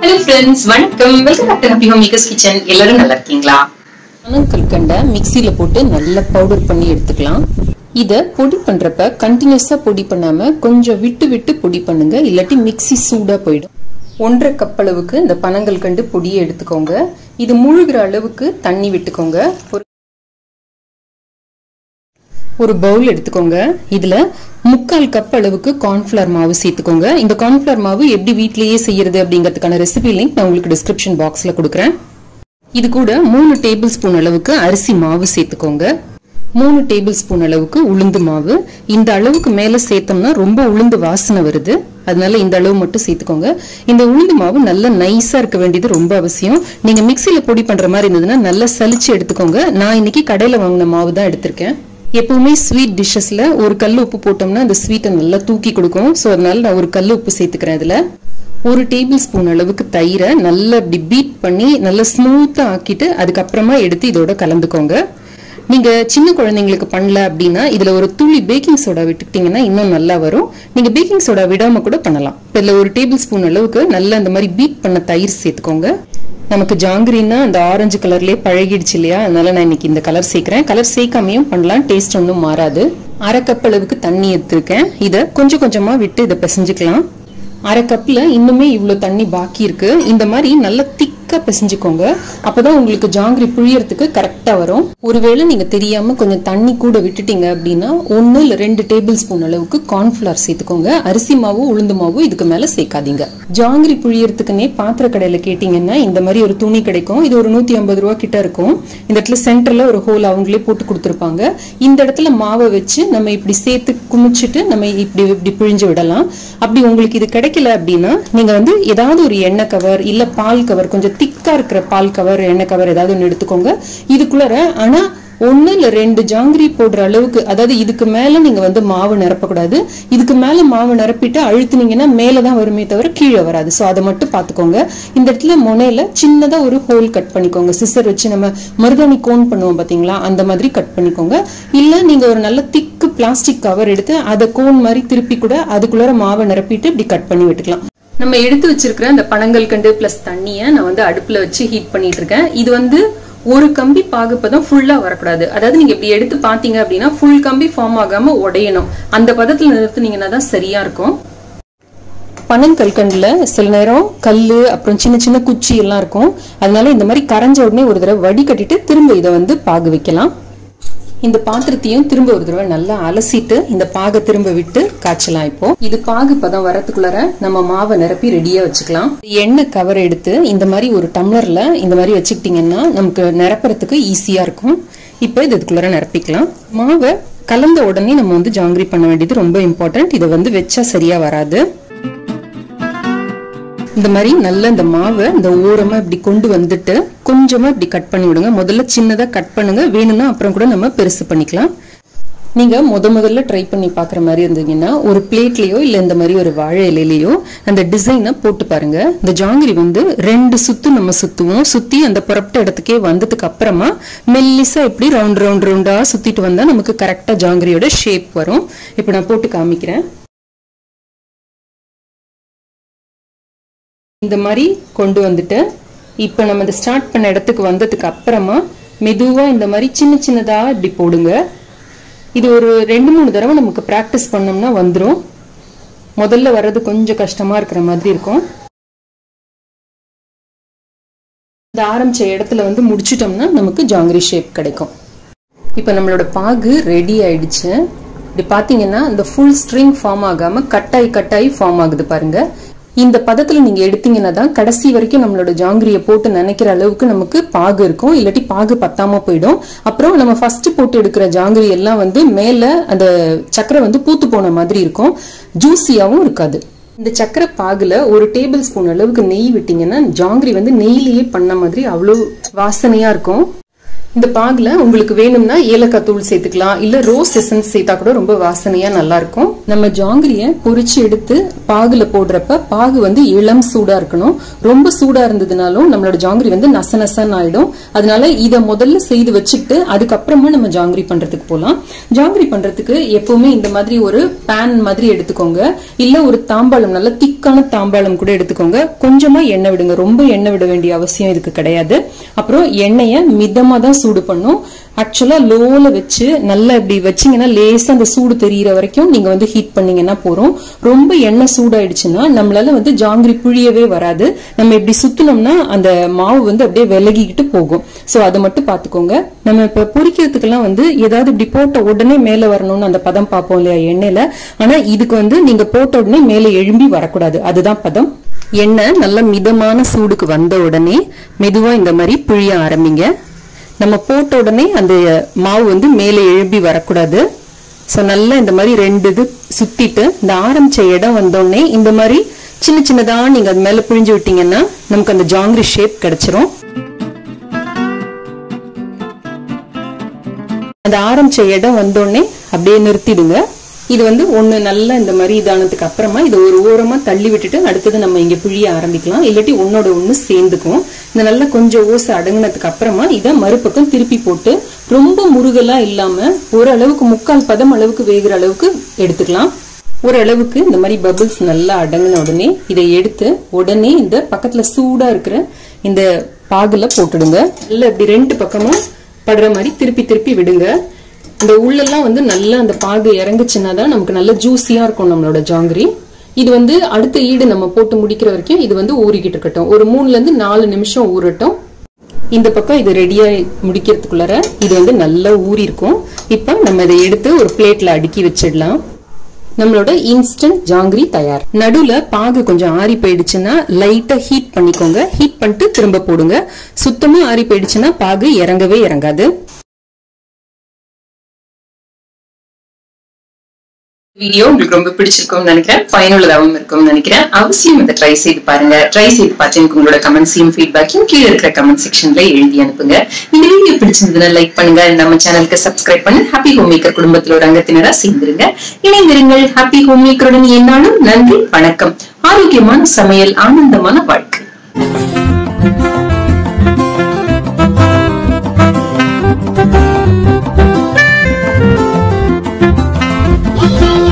hello friends வணக்கம் welcome back to happy home makers kitchen எல்லாரும் நல்லா இருக்கீங்களா கல்கண்டை மிக்சியில போட்டு நல்லா பவுடர் பண்ணி எடுத்துக்கலாம் இத பொடி பண்றப்ப கண்டினியூஸா பொடி பண்ணாம கொஞ்சம் விட்டு விட்டு பொடி பண்ணுங்க இல்லாட்டி மிக்ஸி சூடா போயிடும் ஒன்றரை கப் அளவுக்கு இந்த பனங்கள் கண்டு பொடியை எடுத்துக்கோங்க இது முழுகிற அளவுக்கு தண்ணி விட்டுக்கோங்க ஒரு ஒரு பவுல் எடுத்துக்கோங்க இதுல முக்கால் கப் அளவுக்கு கார்ன்ஃபிளவர் மாவு சேர்த்துக்கோங்க இந்த கார்ன்ஃபிளவர் மாவு எப்படி வீட்லயே செய்யறது அப்படிங்கிறதுக்கான ரெசிபி லிங்க் நான் உங்களுக்கு டிஸ்கிரிப்ஷன் பாக்ஸ்ல கொடுக்குறேன் இது கூட மூணு டேபிள் ஸ்பூன் அளவுக்கு அரிசி மாவு சேர்த்துக்கோங்க மூணு டேபிள் ஸ்பூன் அளவுக்கு உளுந்து மாவு இந்த அளவுக்கு மேல சேர்த்தோம்னா ரொம்ப உளுந்து வாசனை வருது அதனால இந்த அளவு மட்டும் சேர்த்துக்கோங்க இந்த உளுந்து மாவு நல்லா நைஸா இருக்க வேண்டியது ரொம்ப அவசியம் நீங்க மிக்சியில பொடி பண்ற மாதிரி இருந்ததுன்னா நல்லா சலிச்சு எடுத்துக்கோங்க நான் இன்னைக்கு கடையில வாங்கின மாவு தான் எடுத்திருக்கேன் எப்பவுமே ஸ்வீட் டிஷ்ஷஸ்ல ஒரு கல் உப்பு போட்டோம்னா அந்த ஸ்வீட்டை நல்லா தூக்கி கொடுக்கும் ஸோ அதனால நான் ஒரு கல் உப்பு சேர்த்துக்கிறேன் இதுல ஒரு டேபிள் ஸ்பூன் அளவுக்கு தயிரை நல்லா இப்படி பீட் பண்ணி நல்லா ஸ்மூத்தா ஆக்கிட்டு அதுக்கப்புறமா எடுத்து இதோட கலந்துக்கோங்க நீங்க சின்ன குழந்தைங்களுக்கு பண்ணல அப்படின்னா இதுல ஒரு துளி பேக்கிங் சோடா விட்டுக்கிட்டீங்கன்னா இன்னும் நல்லா வரும் நீங்க பேக்கிங் சோடா விடாம கூட பண்ணலாம் இதுல ஒரு டேபிள் ஸ்பூன் அளவுக்கு நல்லா இந்த மாதிரி பீட் பண்ண தயிர் சேர்த்துக்கோங்க நமக்கு ஜாங்கிரின்னா அந்த ஆரஞ்சு கலர்லயே பழகிடுச்சு இல்லையா அதனால நான் இன்னைக்கு இந்த கலர் சேர்க்கிறேன் கலர் சேர்க்காமையும் பண்ணலாம் டேஸ்ட் ஒன்றும் மாறாது அரை கப் அளவுக்கு தண்ணி எடுத்திருக்கேன் இதை கொஞ்சம் கொஞ்சமா விட்டு இதை பிசைஞ்சுக்கலாம் அரை கப்ல இன்னுமே இவ்வளவு தண்ணி பாக்கி இருக்கு இந்த மாதிரி நல்லா திக்கா பிசைஞ்சுக்கோங்க அப்பதான் உங்களுக்கு ஜாங்கிரி புழியறதுக்கு கரெக்டா வரும் ஒருவேளை நீங்க தெரியாம கொஞ்சம் தண்ணி கூட விட்டுட்டீங்க அப்படின்னா ஒன்னு இல்ல ரெண்டு டேபிள் ஸ்பூன் அளவுக்கு கார்ன்ஃபிளவர் சேர்த்துக்கோங்க அரிசி மாவு உளுந்து மாவு இதுக்கு மேல சேர்க்காதீங்க ஜாங்கிரி புழியறதுக்குன்னே பாத்திர கடையில கேட்டீங்கன்னா இந்த மாதிரி ஒரு துணி கிடைக்கும் இது ஒரு நூத்தி ஐம்பது ரூபா கிட்ட இருக்கும் இந்த இடத்துல சென்டர்ல ஒரு ஹோல் அவங்களே போட்டு கொடுத்துருப்பாங்க இந்த இடத்துல மாவை வச்சு நம்ம இப்படி சேர்த்து குமிச்சிட்டு நம்ம இப்படி இப்படி பிழிஞ்சு விடலாம் அப்படி உங்களுக்கு இது கிடைக்கல அப்படின்னா நீங்க வந்து ஏதாவது ஒரு எண்ணெய் கவர் இல்ல பால் கவர் கொஞ்சம் திக்கா இருக்கிற பால் கவர் எண்ணெய் கவர் ஏதாவது ஒன்று எடுத்துக்கோங்க இதுக்குள்ளார ஆனா ஒன்னு இல்ல ரெண்டு ஜாங்கிரி போடுற அளவுக்கு அதாவது இதுக்கு மேல நீங்க வந்து மாவு நிரப்பக்கூடாது இதுக்கு மேல மாவு நிரப்பிட்டு அழுத்துனீங்கன்னா மேலதான் வருமே தவிர கீழே வராது சோ அதை மட்டும் பாத்துக்கோங்க இந்த இடத்துல முனையில சின்னதா ஒரு ஹோல் கட் பண்ணிக்கோங்க சிசர் வச்சு நம்ம மருதாணி கோன் பண்ணுவோம் பாத்தீங்களா அந்த மாதிரி கட் பண்ணிக்கோங்க இல்ல நீங்க ஒரு நல்ல திக்கு பிளாஸ்டிக் கவர் எடுத்து அதை கோன் மாதிரி திருப்பி கூட அதுக்குள்ளார மாவை நிரப்பிட்டு இப்படி கட் பண்ணி விட்டுக்கலாம் நம்ம எடுத்து வச்சிருக்கிற அந்த பனங்கள் கண்டு பிளஸ் தண்ணியை நான் வந்து அடுப்புல வச்சு ஹீட் பண்ணிட்டு இருக்கேன் இது வந்து ஒரு கம்பி பாகுப்பதம் ஃபுல்லா வரக்கூடாது அதாவது நீங்க இப்படி எடுத்து பாத்தீங்க அப்படின்னா ஃபுல் கம்பி ஃபார்ம் ஆகாம உடையணும் அந்த பதத்துல நிறுத்துனீங்கன்னா தான் சரியா இருக்கும் பனங்கல்கண்டுல சில நேரம் கல்லு அப்புறம் சின்ன சின்ன குச்சி எல்லாம் இருக்கும் அதனால இந்த மாதிரி கரைஞ்ச உடனே ஒரு தடவை வடி கட்டிட்டு திரும்ப இதை வந்து பாகு வைக்கலாம் இந்த பாத்திரத்தையும் திரும்ப ஒரு தடவை நல்லா அலசிட்டு இந்த பாகை திரும்ப விட்டு காய்ச்சலாம் இப்போ இது பாகு பதம் வரத்துக்குள்ளார நம்ம மாவை நிரப்பி ரெடியா வச்சுக்கலாம் எண்ணெய் கவர் எடுத்து இந்த மாதிரி ஒரு டம்ளர்ல இந்த மாதிரி வச்சுக்கிட்டீங்கன்னா நமக்கு நிரப்புறதுக்கு ஈஸியா இருக்கும் இப்போ இது இதுக்குள்ளார நிரப்பிக்கலாம் மாவை கலந்த உடனே நம்ம வந்து ஜாங்கிரி பண்ண வேண்டியது ரொம்ப இம்பார்ட்டன்ட் இதை வந்து வச்சா சரியா வராது இந்த மாதிரி நல்ல இந்த மாவை இந்த ஓரமா இப்படி கொண்டு வந்துட்டு கொஞ்சமா இப்படி கட் பண்ணி விடுங்க முதல்ல சின்னதா கட் பண்ணுங்க வேணும்னா அப்புறம் கூட நம்ம பெருசு பண்ணிக்கலாம் நீங்க முத முதல்ல ட்ரை பண்ணி பாக்குற மாதிரி இருந்தீங்கன்னா ஒரு பிளேட்லயோ இல்ல இந்த மாதிரி ஒரு வாழை இலையிலயோ அந்த டிசைனை போட்டு பாருங்க இந்த ஜாங்கிரி வந்து ரெண்டு சுத்து நம்ம சுத்துவோம் சுத்தி அந்த புறப்பட்ட இடத்துக்கே வந்ததுக்கு அப்புறமா மெல்லிசா இப்படி ரவுண்ட் ரவுண்ட் ரவுண்டா சுத்திட்டு வந்தா நமக்கு கரெக்டா ஜாங்கிரியோட ஷேப் வரும் இப்ப நான் போட்டு காமிக்கிறேன் இந்த மாதிரி கொண்டு வந்துட்டு இப்போ நம்ம இந்த ஸ்டார்ட் பண்ண இடத்துக்கு வந்ததுக்கு அப்புறமா மெதுவா இந்த மாதிரி சின்ன சின்னதா இப்படி போடுங்க இது ஒரு ரெண்டு மூணு தடவை நமக்கு ப்ராக்டிஸ் பண்ணோம்னா வந்துடும் முதல்ல வர்றது கொஞ்சம் கஷ்டமா இருக்கிற மாதிரி இருக்கும் இந்த ஆரம்பிச்ச இடத்துல வந்து முடிச்சிட்டோம்னா நமக்கு ஜாங்கிரி ஷேப் கிடைக்கும் இப்போ நம்மளோட பாகு ரெடி ஆயிடுச்சு இப்படி பாத்தீங்கன்னா இந்த ஃபுல் ஸ்ட்ரிங் ஃபார்ம் ஆகாம கட்டாய் கட்டாய் ஃபார்ம் ஆகுது பாருங்க இந்த பதத்துல நீங்க எடுத்தீங்கன்னா தான் கடைசி வரைக்கும் நம்மளோட ஜாங்கிரிய போட்டு நினைக்கிற அளவுக்கு நமக்கு பாகு இருக்கும் இல்லாட்டி பாகு பத்தாம போயிடும் அப்புறம் நம்ம ஃபர்ஸ்ட் போட்டு எடுக்கிற ஜாங்கிரி எல்லாம் வந்து மேல அந்த சக்கரை வந்து பூத்து போன மாதிரி இருக்கும் ஜூசியாவும் இருக்காது இந்த சக்கரை பாகுல ஒரு டேபிள் ஸ்பூன் அளவுக்கு நெய் விட்டீங்கன்னா ஜாங்கிரி வந்து நெய்லயே பண்ண மாதிரி அவ்வளவு வாசனையா இருக்கும் இந்த பாகுல உங்களுக்கு வேணும்னா ஏலக்காய் தூள் சேர்த்துக்கலாம் இல்ல ரோஸ் எசன்ஸ் சேர்த்தா கூட ரொம்ப வாசனையா நல்லா இருக்கும் நம்ம ஜாங்கிரிய பொரிச்சு எடுத்து பாகுல போடுறப்ப பாகு வந்து இளம் சூடா இருக்கணும் ரொம்ப சூடா இருந்ததுனாலும் நம்மளோட ஜாங்கிரி வந்து நச நசன்னு ஆயிடும் அதனால இத முதல்ல செய்து வச்சுட்டு அதுக்கப்புறமா நம்ம ஜாங்கிரி பண்றதுக்கு போலாம் ஜாங்கிரி பண்றதுக்கு எப்பவுமே இந்த மாதிரி ஒரு பேன் மாதிரி எடுத்துக்கோங்க இல்ல ஒரு தாம்பாளம் நல்ல திக்கான தாம்பாளம் கூட எடுத்துக்கோங்க கொஞ்சமா எண்ணெய் விடுங்க ரொம்ப எண்ணெய் விட வேண்டிய அவசியம் இதுக்கு கிடையாது அப்புறம் எண்ணெயை மிதமா தான் சூடு பண்ணும் ஆக்சுவலா லோல வச்சு நல்லா இப்படி வச்சீங்கன்னா லேசா அந்த சூடு தெரியிற வரைக்கும் நீங்க வந்து ஹீட் பண்ணீங்கன்னா போறோம் ரொம்ப எண்ணெய் சூடாயிடுச்சுன்னா நம்மளால வந்து ஜாங்கிரி புழியவே வராது நம்ம இப்படி சுத்தினோம்னா அந்த மாவு வந்து அப்படியே விலகிக்கிட்டு போகும் சோ அதை மட்டும் பாத்துக்கோங்க நம்ம இப்ப பொரிக்கிறதுக்கெல்லாம் வந்து ஏதாவது இப்படி போட்ட உடனே மேல வரணும்னு அந்த பதம் பார்ப்போம் இல்லையா எண்ணெயில ஆனா இதுக்கு வந்து நீங்க போட்ட உடனே மேல எழும்பி வரக்கூடாது அதுதான் பதம் எண்ணெய் நல்ல மிதமான சூடுக்கு வந்த உடனே மெதுவா இந்த மாதிரி புழிய ஆரம்பிங்க நம்ம போட்ட உடனே அந்த மாவு வந்து மேலே எழும்பி வரக்கூடாது ஸோ நல்லா இந்த மாதிரி ரெண்டு இது சுத்திட்டு இந்த ஆரம்பிச்ச இடம் வந்தோடனே இந்த மாதிரி சின்ன சின்னதா நீங்க அது மேல புழிஞ்சு விட்டீங்கன்னா நமக்கு அந்த ஜாங்கிரி ஷேப் கிடைச்சிரும் அந்த ஆரம்பிச்ச இடம் வந்தோடனே அப்படியே நிறுத்திடுங்க இது வந்து ஒண்ணு நல்லா இந்த மாதிரி இதானதுக்கு அப்புறமா இது ஒரு ஓரமா தள்ளி விட்டுட்டு அடுத்தது நம்ம இங்க புழிய ஆரம்பிக்கலாம் இல்லாட்டி ஒன்னோட ஒண்ணு சேர்ந்துக்கும் இந்த நல்லா கொஞ்சம் ஓசை அடங்கினதுக்கு அப்புறமா இதை மறுபக்கம் திருப்பி போட்டு ரொம்ப முருகலா இல்லாம ஓரளவுக்கு முக்கால் பதம் அளவுக்கு வேகிற அளவுக்கு எடுத்துக்கலாம் ஓரளவுக்கு இந்த மாதிரி பபிள்ஸ் நல்லா அடங்கின உடனே இதை எடுத்து உடனே இந்த பக்கத்துல சூடா இருக்கிற இந்த பாகுல போட்டுடுங்க நல்லா இப்படி ரெண்டு பக்கமும் படுற மாதிரி திருப்பி திருப்பி விடுங்க இந்த உள்ளெல்லாம் வந்து நல்லா அந்த பாகு இறங்குச்சுன்னா தான் நமக்கு நல்ல ஜூஸியா இருக்கும் நம்மளோட ஜாங்கிரி இது வந்து அடுத்த ஈடு நம்ம போட்டு முடிக்கிற வரைக்கும் இது வந்து ஊறிக்கிட்டு இருக்கட்டும் ஒரு மூணுல இருந்து நாலு நிமிஷம் ஊறட்டும் இந்த பக்கம் இது ரெடியா முடிக்கிறதுக்குள்ளார இது வந்து நல்லா ஊறி இருக்கும் இப்போ நம்ம இதை எடுத்து ஒரு பிளேட்ல அடுக்கி வச்சிடலாம் நம்மளோட இன்ஸ்டன்ட் ஜாங்கிரி தயார் நடுவுல பாகு கொஞ்சம் ஆறி போயிடுச்சுன்னா லைட்டா ஹீட் பண்ணிக்கோங்க ஹீட் பண்ணிட்டு திரும்ப போடுங்க சுத்தமா ஆறி போயிடுச்சுன்னா பாகு இறங்கவே இறங்காது வீடியோ உங்களுக்கு ரொம்ப பிடிச்சிருக்கும்னு நினைக்கிறேன் பயனுள்ளதாகவும் இருக்கும்னு நினைக்கிறேன் அவசியம் இதை ட்ரை செய்து பாருங்க ட்ரை செய்து பார்த்து எனக்கு உங்களோட கமெண்ட்ஸையும் ஃபீட்பேக்கையும் கீழே இருக்கிற கமெண்ட் செக்ஷன்ல எழுதி அனுப்புங்க இந்த வீடியோ பிடிச்சிருந்ததுன்னா லைக் பண்ணுங்க நம்ம சேனலுக்கு சப்ஸ்கிரைப் பண்ணி ஹாப்பி ஹோம் மேக்கர் குடும்பத்தில் ஒரு அங்கத்தினரா சேர்ந்துருங்க இணைந்திருங்கள் ஹாப்பி ஹோம் மேக்கருடன் என்னாலும் நன்றி வணக்கம் ஆரோக்கியமான சமையல் ஆனந்தமான வாழ்க்கை